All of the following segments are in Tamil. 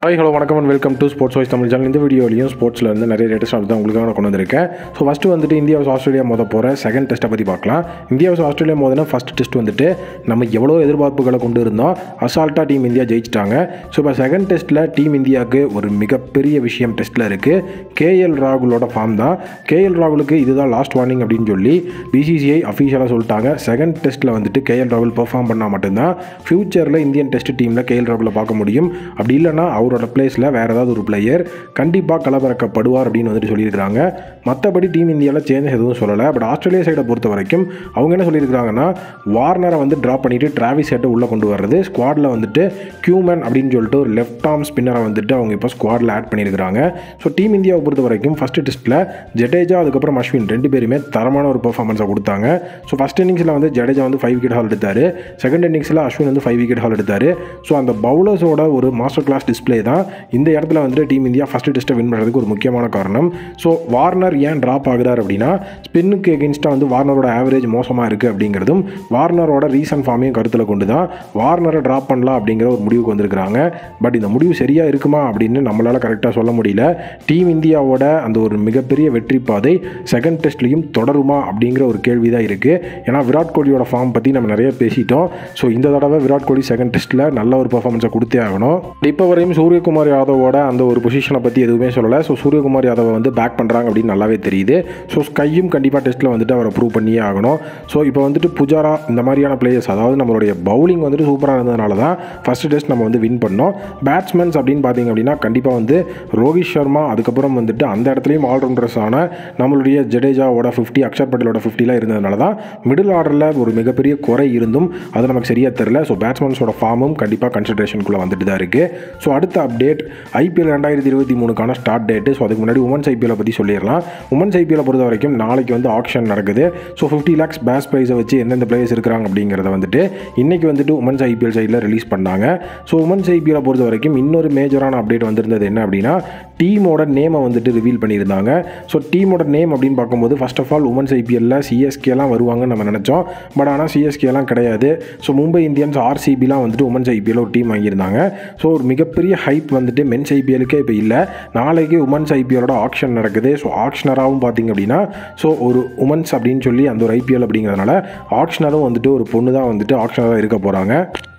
ஹாய் ஹலோ வணக்கம் and welcome to sports voice Tamil channel இந்த வீடியோலையும் ஸ்போர்ட்ஸில் இருந்து நிறைய லேட்டஸ்ட் அப்டேட் தான் உங்களுக்காக நான் கொண்டு வந்திருக்கேன் ஸோ ஃபஸ்ட்டு வந்துட்டு இந்தியா vs ஆஸ்திரேலியா மோத போகிற செகண்ட் டெஸ்ட்டை பற்றி பார்க்கலாம் இந்தியா vs ஆஸ்திரேலியா மோதின ஃபஸ்ட் டெஸ்ட் வந்துட்டு நம்ம எவ்வளோ எதிர்பார்ப்புகளை கொண்டு இருந்தோம் அசால்ட்டாக டீம் இந்தியா ஜெயிச்சிட்டாங்க ஸோ இப்போ செகண்ட் டெஸ்ட்டில் டீம் இந்தியாவுக்கு ஒரு மிகப்பெரிய விஷயம் டெஸ்ட்டில் இருக்குது கேஎல் ராகுலோட ஃபார்ம் தான் கேஎல் ராகுலுக்கு இதுதான் லாஸ்ட் வார்னிங் அப்படின்னு சொல்லி பிசிசிஐ அஃபீஷியலாக சொல்லிட்டாங்க செகண்ட் டெஸ்ட்டில் வந்துட்டு கேஎல் ராகுல் பெர்ஃபார்ம் பண்ணால் மட்டும்தான் ஃப்யூச்சரில் இந்தியன் டெஸ்ட் டீமில் கேஎல் ராகுலை பார்க்க முடியும் அப்படி இல்லைன்னா அவரோட பிளேஸில் வேறு ஏதாவது ஒரு பிளேயர் கண்டிப்பாக களமிறக்கப்படுவார் அப்படின்னு வந்துட்டு சொல்லியிருக்காங்க மற்றபடி டீம் இந்தியாவில் சேஞ்சஸ் எதுவும் சொல்லலை பட் ஆஸ்திரேலியா சைடை பொறுத்த வரைக்கும் அவங்க என்ன சொல்லியிருக்காங்கன்னா வார்னரை வந்து ட்ராப் பண்ணிவிட்டு டிராவிஸ் ஹெட்டை உள்ளே கொண்டு வர்றது ஸ்குவாடில் வந்துட்டு கியூமன் அப்படின்னு சொல்லிட்டு ஒரு லெஃப்ட் ஆர்ம் ஸ்பின்னரை வந்துட்டு அவங்க இப்போ ஸ்குவாடில் ஆட் பண்ணியிருக்காங்க ஸோ டீம் இந்தியாவை பொறுத்த வரைக்கும் ஃபஸ்ட்டு டெஸ்ட்டில் ஜடேஜா அதுக்கப்புறம் அஸ்வின் ரெண்டு பேருமே தரமான ஒரு பெர்ஃபார்மன்ஸை கொடுத்தாங்க ஸோ ஃபஸ்ட் இன்னிங்ஸில் வந்து ஜடேஜா வந்து ஃபைவ் விக்கெட் ஹால் எடுத்தார் செகண்ட் இன்னிங்ஸில் அஸ்வின் வந்து ஃபைவ் விக்கெட் ஹால் எடுத்தார் ஸோ அந்த பவுலர்ஸோட ஒரு மாஸ்டர் கிளாஸ் டிஸ்ப்ளே தான் இந்த இடத்துல வந்துட்டு டீம் இந்தியா ஃபஸ்ட்டு டெஸ்ட்டை வின் பண்ணுறதுக்கு ஒரு முக்கியமான காரணம் ஸோ வார்னர் ஏன் ட்ராப் ஆகுறார் அப்படின்னா ஸ்பின்னுக்கு எகென்ஸ்டாக வந்து வார்னரோட ஆவரேஜ் மோசமாக இருக்குது அப்படிங்கிறதும் வார்னரோட ரீசன் ஃபார்மையும் கருத்தில் கொண்டு தான் வார்னரை ட்ராப் பண்ணலாம் அப்படிங்கிற ஒரு முடிவுக்கு வந்திருக்கிறாங்க பட் இந்த முடிவு சரியாக இருக்குமா அப்படின்னு நம்மளால் கரெக்டாக சொல்ல முடியல டீம் இந்தியாவோட அந்த ஒரு மிகப்பெரிய வெற்றி பாதை செகண்ட் டெஸ்ட்லேயும் தொடருமா அப்படிங்கிற ஒரு கேள்வி தான் இருக்குது ஏன்னா விராட் கோலியோட ஃபார்ம் பற்றி நம்ம நிறைய பேசிட்டோம் ஸோ இந்த தடவை விராட் கோலி செகண்ட் டெஸ்ட்டில் நல்ல ஒரு பர்ஃபார்மன்ஸை கொடுத்தே ஆகணும் இப்போ வரையும் சூரியகுமார் யாதவோட அந்த ஒரு பொசிஷனை பற்றி எதுவுமே சொல்லலை ஸோ சூரியகுமார் யாதவை வந்து பேக் பண்ணுறாங்க அப்படின்னு நல்லாவே தெரியுது ஸோ ஸ்கையும் கண்டிப்பாக டெஸ்ட்டில் வந்துட்டு அவரை ப்ரூவ் பண்ணியே ஆகணும் ஸோ இப்போ வந்துட்டு புஜாரா இந்த மாதிரியான பிளேயர்ஸ் அதாவது நம்மளுடைய பவுலிங் வந்துட்டு சூப்பராக இருந்ததுனால தான் ஃபஸ்ட்டு டெஸ்ட் நம்ம வந்து வின் பண்ணோம் பேட்ஸ்மேன்ஸ் அப்படின்னு பார்த்தீங்க அப்படின்னா கண்டிப்பாக வந்து ரோஹித் சர்மா அதுக்கப்புறம் வந்துட்டு அந்த இடத்துலையும் ஆல்ரவுண்டர்ஸான நம்மளுடைய ஜடேஜாவோட ஃபிஃப்டி அக்ஷர் பட்டேலோட ஃபிஃப்டிலாம் இருந்ததுனால தான் மிடில் ஆர்டரில் ஒரு மிகப்பெரிய குறை இருந்தும் அது நமக்கு சரியாக தெரில ஸோ பேட்ஸ்மேன்ஸோட ஃபார்மும் கண்டிப்பாக கன்சிடரேஷனுக்குள்ளே வந்துட்டு தான் இருக்குது ஸோ அடுத்த அப்டேட் ஐபிஎல் ரெண்டாயிரத்தி இருபத்தி மூணுக்கான ஸ்டார்ட் டேட்டு ஸோ அதுக்கு முன்னாடி உமன்ஸ் ஐபிஎல் பற்றி சொல்லிடலாம் உமன்ஸ் ஐபிஎல் பொறுத்த வரைக்கும் நாளைக்கு வந்து ஆக்ஷன் நடக்குது ஸோ ஃபிஃப்டி லேக்ஸ் பேஸ் ப்ரைஸை வச்சு எந்தெந்த பிளேயர்ஸ் இருக்கிறாங்க அப்படிங்கிறத வந்துட்டு இன்றைக்கி வந்துட்டு உமன்ஸ் ஐபிஎல் சைடில் ரிலீஸ் பண்ணாங்க ஸோ உமன்ஸ் ஐபிஎல் பொறுத்த வரைக்கும் இன்னொரு மேஜரான அப்டேட் வந்திருந்தது என்ன அப்படின்னா டீமோட நேமை வந்துட்டு ரிவீல் பண்ணியிருந்தாங்க ஸோ டீமோட நேம் அப்படின்னு பார்க்கும்போது ஃபர்ஸ்ட் ஆஃப் ஆல் உமன்ஸ் ஐபிஎல்லில் சிஎஸ்கேலாம் வருவாங்கன்னு நம்ம நினச்சோம் பட் ஆனால் சிஎஸ்கேலாம் கிடையாது ஸோ மும்பை இந்தியன்ஸ் ஆர்சிபிலாம் வந்துட்டு உமன்ஸ் ஐபிஎல் ஒரு டீம் வாங்கியிருந்தாங்க ஸோ ஒரு மிகப்பெரிய ஹைப் வந்துட்டு மென்ஸ் ஐபிஎலுக்கே இப்போ இல்லை நாளைக்கு உமன்ஸ் ஐபிஎலோட ஆக்ஷன் நடக்குது ஸோ ஆக்ஷனராகவும் பார்த்தீங்க அப்படின்னா ஸோ ஒரு உமன்ஸ் அப்படின்னு சொல்லி அந்த ஒரு ஐபிஎல் அப்படிங்கிறதுனால ஆக்ஷனரும் வந்துட்டு ஒரு பொண்ணு தான் வந்துட்டு ஆக்ஷனராக இருக்க போகிறாங்க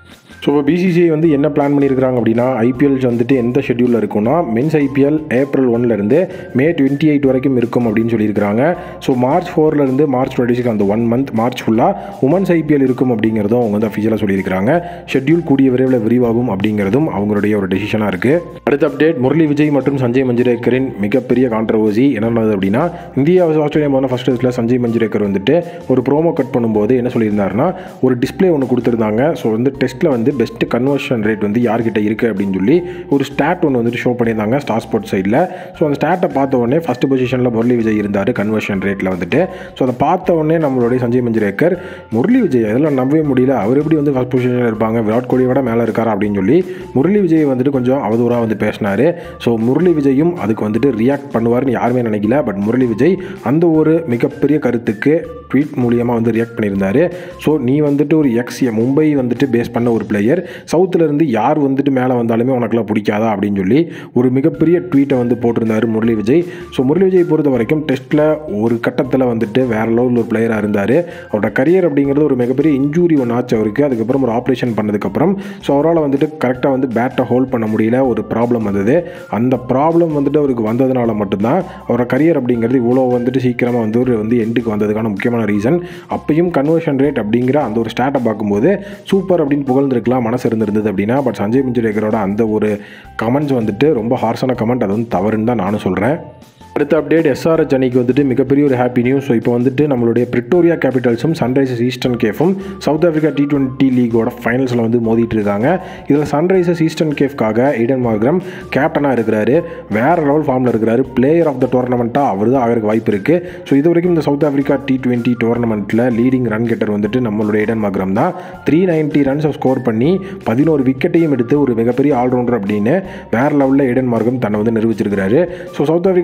ஸோ இப்போ பிசிசிஐ வந்து என்ன பிளான் பண்ணியிருக்காங்க அப்படின்னா ஐபிஎல் வந்துட்டு எந்த ஷெட்யூலில் இருக்கும்னா மென்ஸ் ஐபிஎல் ஏப்ரல் ஒன்லேருந்து மே டுவெண்ட்டி எயிட் வரைக்கும் இருக்கும் அப்படின்னு சொல்லியிருக்காங்க ஸோ மார்ச் ஃபோர்லேருந்து மார்ச் டுவெண்ட்டி சிக்ஸ் அந்த ஒன் மந்த் மார்ச் ஃபுல்லாக உமன்ஸ் ஐபிஎல் இருக்கும் அப்படிங்கிறதும் அவங்க வந்து அஃபிஷியலாக சொல்லியிருக்காங்க ஷெட்யூல் கூடிய விரைவில் விரிவாகும் அப்படிங்கிறதும் அவங்களுடைய ஒரு டெசிஷனாக இருக்குது அடுத்த அப்டேட் முரளி விஜய் மற்றும் சஞ்சய் மஞ்சுரேக்கரின் மிகப்பெரிய கான்ட்ரவர்சி என்னென்னது அப்படின்னா இந்தியா ஆஸ்திரேலியா போன ஃபஸ்ட் டெஸ்ட்டில் சஞ்சய் மஞ்சுரேக்கர் வந்துட்டு ஒரு ப்ரோமோ கட் பண்ணும்போது என்ன சொல்லியிருந்தாருன்னா ஒரு டிஸ்பிளே ஒன்று கொடுத்துருந்தாங்க ஸோ வந்து டெஸ்ட்டில் வந்து பெஸ்ட் கன்வர்ஷன் ரேட் வந்து யார்கிட்ட இருக்குது அப்படின்னு சொல்லி ஒரு ஸ்டாட் ஒன்று வந்துட்டு ஷோ பண்ணியிருந்தாங்க ஸ்டார் ஸ்போர்ட்ஸ் சைடில் ஸோ அந்த ஸ்டாட்டை பார்த்த உடனே ஃபஸ்ட் பொசிஷனில் முரளி விஜய் இருந்தார் கன்வர்ஷன் ரேட்டில் வந்துட்டு ஸோ அதை பார்த்த உடனே நம்மளுடைய சஞ்சய் மஞ்சுரேக்கர் முரளி விஜய் அதெல்லாம் நம்பவே முடியல அவர் எப்படி வந்து ஃபஸ்ட் பொசிஷனில் இருப்பாங்க விராட் கோலியோட மேலே இருக்காரா அப்படின்னு சொல்லி முரளி விஜய் வந்துட்டு கொஞ்சம் அவதூறாக வந்து பேசினார் ஸோ முரளி விஜயும் அதுக்கு வந்துட்டு ரியாக்ட் பண்ணுவார்னு யாருமே நினைக்கல பட் முரளி விஜய் அந்த ஒரு மிகப்பெரிய கருத்துக்கு ட்வீட் மூலியமாக வந்து ரியாக்ட் பண்ணியிருந்தாரு ஸோ நீ வந்துட்டு ஒரு எக்ஸ் மும்பை வந்துட்டு பேஸ் பண்ண ஒரு பிளேயர் சவுத்துலேருந்து யார் வந்துட்டு மேலே வந்தாலுமே உனக்குலாம் பிடிக்காதா அப்படின்னு சொல்லி ஒரு மிகப்பெரிய ட்வீட்டை வந்து போட்டிருந்தார் முரளி விஜய் ஸோ முரளி விஜய் பொறுத்த வரைக்கும் டெஸ்ட்டில் ஒரு கட்டத்தில் வந்துட்டு வேறு லெவலில் ஒரு பிளேயராக இருந்தார் அவரோட கரியர் அப்படிங்கிறது ஒரு மிகப்பெரிய இன்ஜூரி ஒன்று ஆச்சு அவருக்கு அதுக்கப்புறம் ஒரு ஆப்ரேஷன் பண்ணதுக்கப்புறம் ஸோ அவரால் வந்துட்டு கரெக்டாக வந்து பேட்டை ஹோல்ட் பண்ண முடியல ஒரு ப்ராப்ளம் வந்தது அந்த ப்ராப்ளம் வந்துட்டு அவருக்கு வந்ததுனால மட்டும்தான் அவரோட கரியர் அப்படிங்கிறது இவ்வளோ வந்துட்டு சீக்கிரமாக வந்து ஒரு வந்து எண்டுக்கு வந்ததுக்கான முக்கியமான ரீசன் அப்பயும் கன்வர்ஷன் ரேட் அப்படிங்கிற அந்த ஒரு ஸ்டாட்டை பார்க்கும்போது சூப்பர் அப்படின்னு புகழ்ந்துருக்கலாம் மனசு இருந்திருந்தது அப்படின்னா பட் சஞ்சய் மஞ்சுரேக்கரோட அந்த ஒரு கமெண்ட்ஸ் வந்துட்டு ரொம்ப ஹார்ஸான கமெண்ட் அது வந்து தவறுன்னு தான் நானும் சொல்கிறேன் அடுத்த அப்டேட் எஸ்ஆர்எச் அணிக்கு வந்துட்டு மிகப்பெரிய ஒரு ஹாப்பி நியூஸ் ஸோ இப்போ வந்துட்டு நம்மளுடைய பிரிட்டோரியா கேபிட்டல்ஸும் சன்ரைசர்ஸ் ஈஸ்டர்ன் கேஃபும் சவுத் ஆஃப்ரிக்கா டி டுவெண்ட்டி லீகோட ஃபைனல்ஸில் வந்து மோதிட்டு இருக்காங்க இதில் சன்ரைசர்ஸ் ஈஸ்டர்ன் கேஃப்காக ஈடன் மார்க்ரம் கேப்டனாக இருக்கிறாரு வேறு லெவல் ஃபார்மில் இருக்கிறாரு பிளேயர் ஆஃப் த டோர்னமெண்ட்டாக அவர் தான் ஆகிறதுக்கு வாய்ப்பு இருக்குது ஸோ இது வரைக்கும் இந்த சவுத் ஆஃப்ரிக்கா டி டுவெண்ட்டி டோர்னமெண்ட்டில் லீடிங் ரன் கெட்டர் வந்துட்டு நம்மளுடைய ஈடன் மார்க்ரம் தான் த்ரீ நைன்ட்டி ரன்ஸை ஸ்கோர் பண்ணி பதினோரு விக்கெட்டையும் எடுத்து ஒரு மிகப்பெரிய ஆல்ரவுண்டர் அப்படின்னு வேறு லெவலில் ஈடன் மார்க்கம் தன்னை வந்து நிரூபிச்சிருக்கிறாரு ஸோ சவுத் ஆஃப்ரிக்கா சைடில்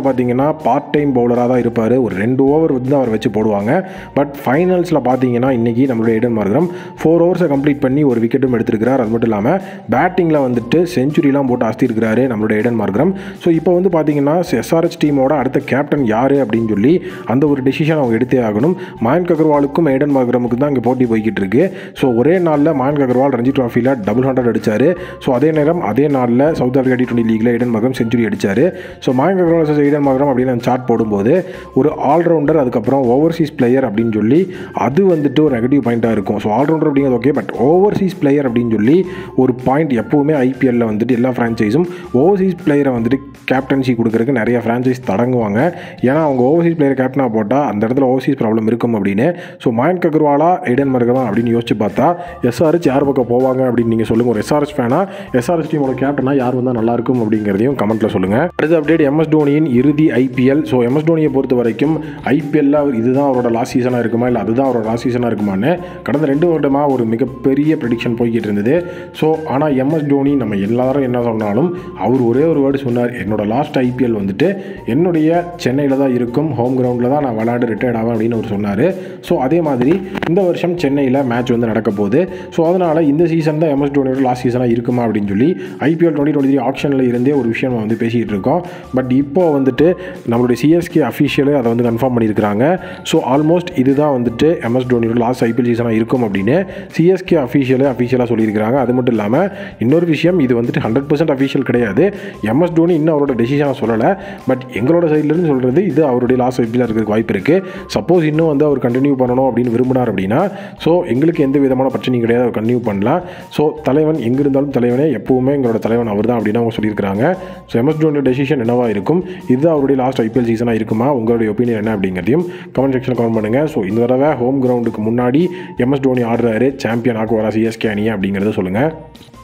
பார்த்தீங்கன்னா பார்ட் டைம் பவுலராக தான் இருப்பார் ஒரு ரெண்டு ஓவர் வந்து அவர் வச்சு போடுவாங்க பட் ஃபைனல்ஸில் பார்த்தீங்கன்னா இன்றைக்கி நம்மளுடைய ஏடன் மார்க்ரம் ஃபோர் ஓவர்ஸை கம்ப்ளீட் பண்ணி ஒரு விக்கெட்டும் எடுத்திருக்கிறார் அது மட்டும் இல்லாமல் பேட்டிங்கில் வந்துட்டு செஞ்சுரிலாம் போட்டு அஸ்திருக்கிறாரு நம்மளுடைய ஏடன் மார்க்ரம் ஸோ இப்போ வந்து பார்த்தீங்கன்னா எஸ்ஆர்எச் டீமோட அடுத்த கேப்டன் யார் அப்படின்னு சொல்லி அந்த ஒரு டெசிஷன் அவங்க எடுத்தே ஆகணும் மயங்க் அகர்வாலுக்கும் ஏடன் மார்க்ரமுக்கு தான் இங்கே போட்டி போய்கிட்டு இருக்கு ஸோ ஒரே நாளில் மயங்க் அகர்வால் ரஞ்சி ட்ராஃபியில் டபுள் ஹண்ட்ரட் அடிச்சார் ஸோ அதே நேரம் அதே நாளில் சவுத் ஆஃப்ரிக்கா டி டுவெண்ட்டி லீக்ல ஏடன் மார்க்ரம் செஞ்சுரி அடிச்சார் so Mayank Agarwal vs Aiden Markram அப்படின்னு அந்த சார்ட் போடும்போது ஒரு ஆல்ரவுண்டர் அதுக்கப்புறம் ஓவர்சீஸ் பிளேயர் அப்படின்னு சொல்லி அது வந்துட்டு ஒரு நெகட்டிவ் பாயிண்ட்டாக இருக்கும் ஸோ ஆல்ரவுண்டர் அப்படிங்கிறது ஓகே பட் ஓவர்சீஸ் பிளேயர் அப்படின்னு சொல்லி ஒரு பாயிண்ட் எப்போவுமே ஐபிஎல்ல வந்துட்டு எல்லா ஃப்ரான்ச்சைஸும் ஓவர்சீஸ் பிளேயரை வந்துட்டு கேப்டன்சி கொடுக்கறதுக்கு நிறைய ஃப்ரான்ச்சைஸ் தடங்குவாங்க ஏன்னா அவங்க ஓவர்சீஸ் பிளேயர் கேப்டனாக போட்டால் அந்த இடத்துல ஓவர்சீஸ் ப்ராப்ளம் இருக்கும் அப்படின்னு ஸோ மயன்க் அகர்வாலா ஏடன் மர்கவா அப்படின்னு யோசிச்சு பார்த்தா எஸ்ஆர்ஹெச் யார் பக்கம் போவாங்க அப்படின்னு நீங்கள் சொல்லுங்கள் ஒரு எஸ்ஆர்எஸ் ஃபேனா எஸ்ஆர்எஸ் டீமோட கேப்டனாக யார் வந்தால் நல்லா இருக்கும் அப்படிங்கிறதையும் கமெண்ட்டில் சொல்லுங்கள் அடுத்த அப்டேட் எம்எஸ் தோனியின் இறுதி ஐபிஎல் ஸோ எம்எஸ் தோனியை பொறுத்த வரைக்கும் ஐபிஎல்ல இதுதான் அவரோட லாஸ்ட் சீசனாக இருக்குமா இல்லை அதுதான் அவரோட லாஸ்ட் சீசனாக இருக்குமான்னு கடந்த ரெண்டு வருடமாக ஒரு மிகப்பெரிய ப்ரெடிக்ஷன் போய்கிட்டு இருந்தது ஸோ ஆனால் எம்எஸ் தோனி நம்ம எல்லாரும் என்ன சொன்னாலும் அவர் ஒரே ஒரு வேர்டு சொன்னார் என்னோட லாஸ்ட் ஐபிஎல் வந்துட்டு என்னுடைய சென்னையில் தான் இருக்கும் ஹோம் கிரவுண்டில் தான் நான் விளையாண்டு ரிட்டையர்ட் ஆவேன் அப்படின்னு அவர் சொன்னார் ஸோ அதே மாதிரி இந்த வருஷம் சென்னையில் மேட்ச் வந்து நடக்க போகுது ஸோ அதனால் இந்த சீசன் தான் எம்எஸ் தோனியோட லாஸ்ட் சீசனாக இருக்குமா அப்படின்னு சொல்லி ஐபிஎல் டுவெண்ட்டி டுவெண்ட்டி த்ரீ ஆப்ஷனில் இருந்தே ஒரு விஷயம் நம்ம வந்து பேசிகிட்டு இருக்கோம் பட் இப்போ வந்துட்டு நம்மளுடைய சிஎஸ்கே அஃபிஷியலே அதை வந்து கன்ஃபார்ம் பண்ணியிருக்கிறாங்க ஸோ ஆல்மோஸ்ட் இதுதான் வந்துட்டு எம்எஸ் தோனியோட லாஸ்ட் ஐபிஎல் சீசனாக இருக்கும் அப்படின்னு சிஎஸ்கே அஃபிஷியலே அஃபிஷியலாக சொல்லியிருக்கிறாங்க அது மட்டும் இல்லாமல் இன்னொரு விஷயம் இது வந்துட்டு ஹண்ட்ரட் பர்சன்ட் அஃபிஷியல் கிடையாது எம்எஸ் தோனி இன்னும் அவரோட டெசிஷனை சொல்லலை பட் எங்களோட சைட்லேருந்து சொல்கிறது இது அவருடைய லாஸ்ட் ஐபிஎல் இருக்கிறதுக்கு வாய்ப்பு இருக்குது சப்போஸ் இன்னும் வந்து அவர் கண்டினியூ பண்ணணும் அப்படின்னு விரும்பினார் அப்படின்னா ஸோ எங்களுக்கு எந்த விதமான பிரச்சனையும் கிடையாது அவர் கண்டினியூ பண்ணலாம் ஸோ தலைவன் எங்கே இருந்தாலும் தலைவனே எப்பவுமே எங்களோட தலைவன் அவர் தான் அப்படின்னு அவங்க சொல்லியிருக்கிறாங்க ஸோ எம்எஸ் தோனியோட டெசிஷன் என்னவா இருக்கும் இது அவருடைய லாஸ்ட் ஐபிஎல் சீசனாக இருக்குமா உங்களுடைய ஒப்பீனியன் என்ன அப்படிங்கிறதையும் கமெண்ட் செக்ஷனில் கமெண்ட் பண்ணுங்கள் ஸோ இந்த தடவை ஹோம் கிரவுண்டுக்கு முன்னாடி எம்எஸ் தோனி ஆடுறாரு சாம்பியன் ஆக்குவாரா சிஎஸ்கே அணியை அப்படிங்கிறத சொல்லுங்கள்